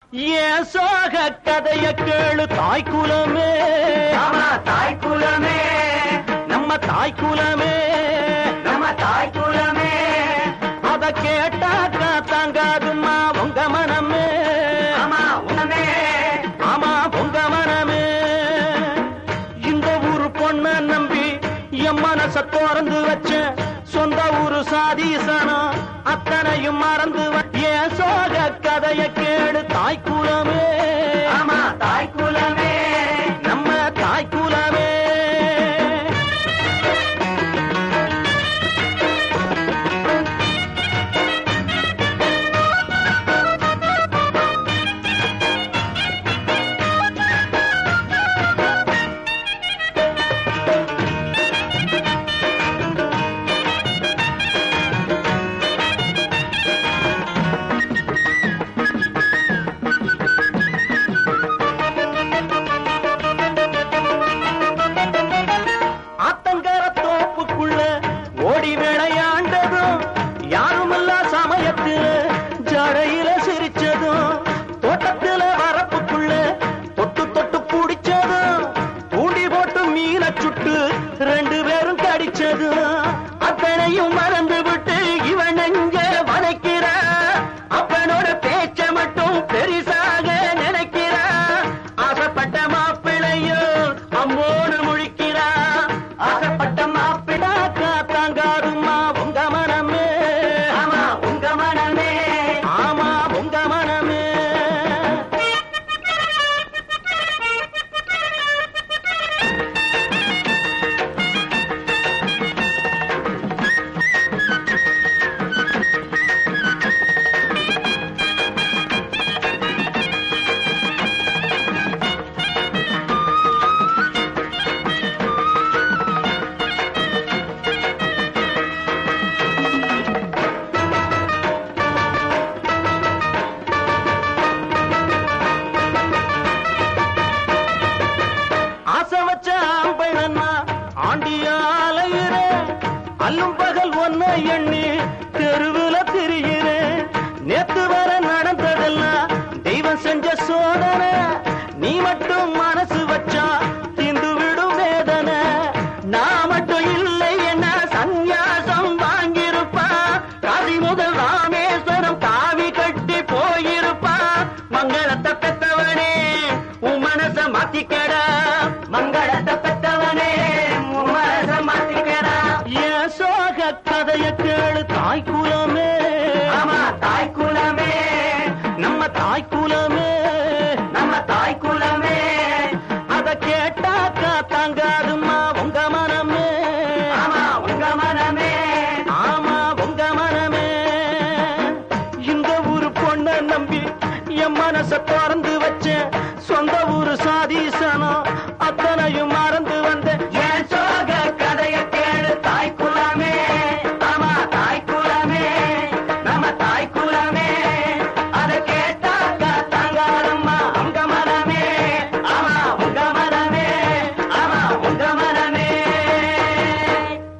ஏன் சோக கதைய கேளு தாய் குலமே ஆமா தாய் குலமே நம்ம தாய் குலமே நம்ம தாய் குலமே அத கேட்டாக்கா தாங்காதுமா உங்க மனமே ஆமா உனமே ஆமா உங்க மனமே இந்த ஊரு பொண்ண நம்பி என் மனச திறந்து வச்ச சொந்த ஊரு சாதீசனம் அத்தனையும் மறந்து வ- ஏன் சோக கதைய கேளு தாய் குலமே ஆமா தாய் குலமே நம்ம தாய் குலமே ஆத்தங்கர தோப்புக்குள்ள ஓடி விளையாண்டதும் யாருமில்ல சமயத்துல ஜடையில சிரிச்சதும் தோட்டத்துல வரப்புக்குள்ள தொட்டு தொட்டு பிடிச்சதும் தூண்டி போட்டு மீன சுட்டு ரெண்டு பேரும் கடிச்சதும் அத்தனையும் மறந்து விட்டு இவன் நெஞ்ச வதைக்கிற அப்பனோட பேச்ச மட்டும் பெரிசாக நினைக்கிற ஆசைப்பட்ட மாப்பிளையோ அம்மோடு முழிக்கிறா ஆசைப்பட்ட மாப்பிடா தாங்காதுமா உங்க மனமே ஆமா உங்க மனமே ஆமா உங்க மனமே ஆசை வச்ச ஆம்பைனா ஆண்டியாலையிற அல்லும் பகல் ஒன்ன எண்ணி தெருவுல திரிகிறேன் நேத்து வர நடந்ததெல்லாம் தெய்வம் செஞ்ச சோதனை நீ மட்டும் மனசு வச்சா திந்து விடும் வேதனை நான் மட்டும் இல்லை என்ன சந்நியாசம் வாங்கியிருப்பா காசி முதல் ராமேஸ்வரம் காவி கட்டி போயிருப்பா மங்களத்தை பெத்தவனே உன் மனச மாத்திக்கடா மங்களத்தை பெற்றவனே உன் மனச மாத்திக்கடா ஏன் சோக கதைய கேளு தாய் குலமே ஆமா தாய் குலமே நம்ம தாய் குலமே நம்ம தாய் குலமே அத கேட்டாக்கா தாங்காதுமா உங்க மனமே ஆமா உங்க மனமே ஆமா உங்க மனமே இந்த ஊரு பொண்ண நம்பி என் மனச திறந்து வச்ச சொந்த ஊரு சாதி